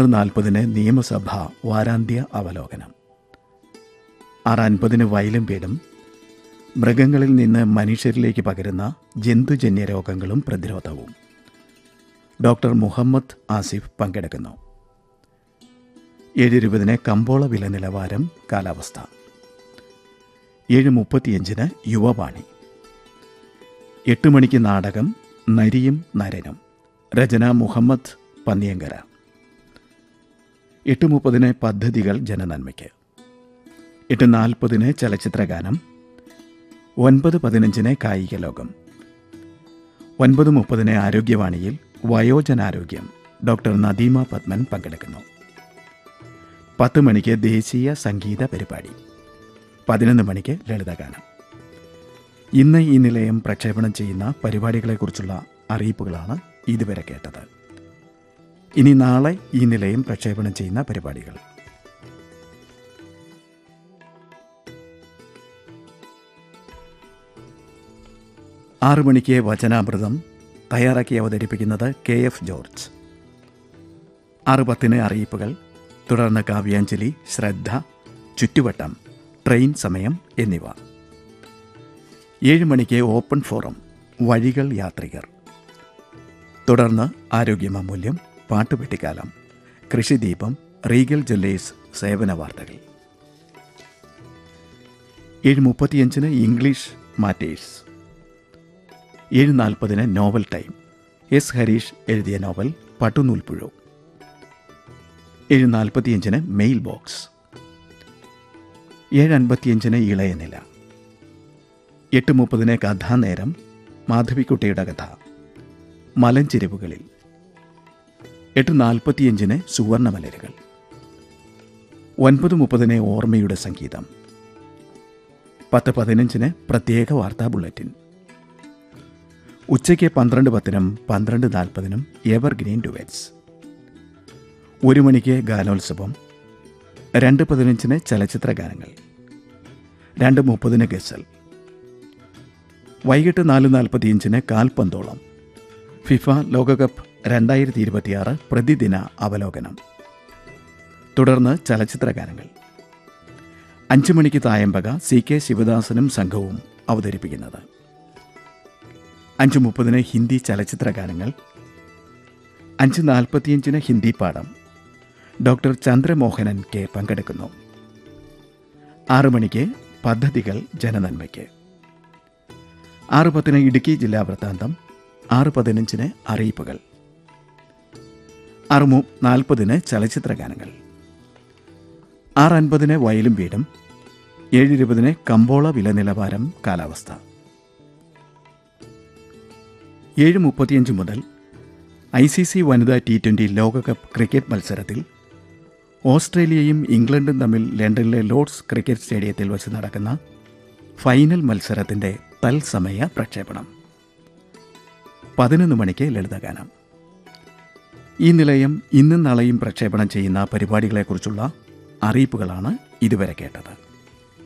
ആറ് നാൽപ്പതിന് നിയമസഭ വാരാന്ത്യ അവലോകനം ആറ് അൻപതിന് വയലും വീടും മൃഗങ്ങളിൽ നിന്ന് മനുഷ്യരിലേക്ക് പകരുന്ന ജന്തുജന്യ രോഗങ്ങളും പ്രതിരോധവും ഡോക്ടർ മുഹമ്മദ് ആസിഫ് പങ്കെടുക്കുന്നു ഏഴ് ഇരുപതിന് കമ്പോള വില നിലവാരം കാലാവസ്ഥ ഏഴ് മുപ്പത്തിയഞ്ചിന് യുവവാണി എട്ട് മണിക്ക് നാടകം നരിയും നരനും രചന മുഹമ്മദ് പന്നിയങ്കര എട്ട് മുപ്പതിന് പദ്ധതികൾ ജനനന്മയ്ക്ക് എട്ട് നാൽപ്പതിന് ചലച്ചിത്രഗാനം ഒൻപത് പതിനഞ്ചിന് കായിക ലോകം ഒൻപത് മുപ്പതിന് ആരോഗ്യവാണിയിൽ വയോജനാരോഗ്യം ഡോക്ടർ നദീമ പത്മൻ പങ്കെടുക്കുന്നു പത്ത് മണിക്ക് ദേശീയ സംഗീത പരിപാടി പതിനൊന്ന് മണിക്ക് ലളിതഗാനം ഇന്ന് ഈ നിലയം പ്രക്ഷേപണം ചെയ്യുന്ന പരിപാടികളെക്കുറിച്ചുള്ള അറിയിപ്പുകളാണ് ഇതുവരെ കേട്ടത് ഇനി നാളെ ഈ നിലയം പ്രക്ഷേപണം ചെയ്യുന്ന പരിപാടികൾ ആറു മണിക്ക് വചനാമൃതം തയ്യാറാക്കി അവതരിപ്പിക്കുന്നത് കെ എഫ് ജോർജ് ആറ് പത്തിന് അറിയിപ്പുകൾ തുടർന്ന് കാവ്യാഞ്ജലി ശ്രദ്ധ ചുറ്റുവട്ടം ട്രെയിൻ സമയം എന്നിവ ഏഴ് മണിക്ക് ഓപ്പൺ ഫോറം വഴികൾ യാത്രികർ തുടർന്ന് ആരോഗ്യമൂല്യം പാട്ടുപെട്ടിക്കാലം കൃഷിദീപം റീഗൽ ജ്വല്ലേഴ്സ് സേവന വാർത്തകൾ ഏഴ് മുപ്പത്തിയഞ്ചിന് ഇംഗ്ലീഷ് മാറ്റേഴ്സ് ഏഴ് നാൽപ്പതിന് നോവൽ ടൈം എസ് ഹരീഷ് എഴുതിയ നോവൽ പട്ടുനൂൽപ്പുഴു ഏഴ് നാൽപ്പത്തിയഞ്ചിന് മെയിൽ ബോക്സ് ഏഴ് അൻപത്തിയഞ്ചിന് ഇളയ നില എട്ട് മുപ്പതിന് കഥാനേരം മാധവിക്കുട്ടിയുടെ കഥ മലഞ്ചെരിവുകളിൽ എട്ട് നാൽപ്പത്തിയഞ്ചിന് സുവർണമലരുകൾ ഒൻപത് മുപ്പതിന് ഓർമ്മയുടെ സംഗീതം പത്ത് പതിനഞ്ചിന് പ്രത്യേക വാർത്താ ബുള്ളറ്റിൻ ഉച്ചയ്ക്ക് പന്ത്രണ്ട് പത്തിനും പന്ത്രണ്ട് നാൽപ്പതിനും എവർഗ്രീൻ ഡുവറ്റ്സ് ഒരു മണിക്ക് ഗാനോത്സവം രണ്ട് പതിനഞ്ചിന് ചലച്ചിത്ര ഗാനങ്ങൾ രണ്ട് മുപ്പതിന് ഗസൽ വൈകിട്ട് നാല് നാൽപ്പത്തിയഞ്ചിന് കാൽപന്തോളം ഫിഫ ലോകകപ്പ് രണ്ടായിരത്തി ഇരുപത്തിയാറ് പ്രതിദിന അവലോകനം തുടർന്ന് ചലച്ചിത്ര ഗാനങ്ങൾ അഞ്ചു മണിക്ക് തായമ്പക സി കെ ശിവദാസനും സംഘവും അവതരിപ്പിക്കുന്നത് അഞ്ച് മുപ്പതിന് ഹിന്ദി ചലച്ചിത്ര ഗാനങ്ങൾ അഞ്ച് നാൽപ്പത്തിയഞ്ചിന് ഹിന്ദി പാഠം ഡോക്ടർ ചന്ദ്രമോഹനൻ കെ പങ്കെടുക്കുന്നു ആറു മണിക്ക് പദ്ധതികൾ ജനനന്മയ്ക്ക് ആറ് പത്തിന് ഇടുക്കി ജില്ലാ വൃത്താന്തം ആറ് പതിനഞ്ചിന് അറിയിപ്പുകൾ ആറ് മു നാൽപ്പതിന് ചലച്ചിത്ര ഗാനങ്ങൾ ആറ് അൻപതിന് വയലും വീടും ഏഴ് ഇരുപതിന് കമ്പോള വില നിലവാരം കാലാവസ്ഥ ഏഴ് മുപ്പത്തിയഞ്ച് മുതൽ ഐ സി സി വനിതാ ടി ട്വൻ്റി ലോകകപ്പ് ക്രിക്കറ്റ് മത്സരത്തിൽ ഓസ്ട്രേലിയയും ഇംഗ്ലണ്ടും തമ്മിൽ ലണ്ടനിലെ ലോർഡ്സ് ക്രിക്കറ്റ് സ്റ്റേഡിയത്തിൽ വെച്ച് നടക്കുന്ന ഫൈനൽ മത്സരത്തിൻ്റെ തത്സമയ പ്രക്ഷേപണം പതിനൊന്ന് മണിക്ക് ലളിതഗാനം ഈ നിലയം ഇന്നും നാളെയും പ്രക്ഷേപണം ചെയ്യുന്ന പരിപാടികളെക്കുറിച്ചുള്ള അറിയിപ്പുകളാണ് ഇതുവരെ കേട്ടത്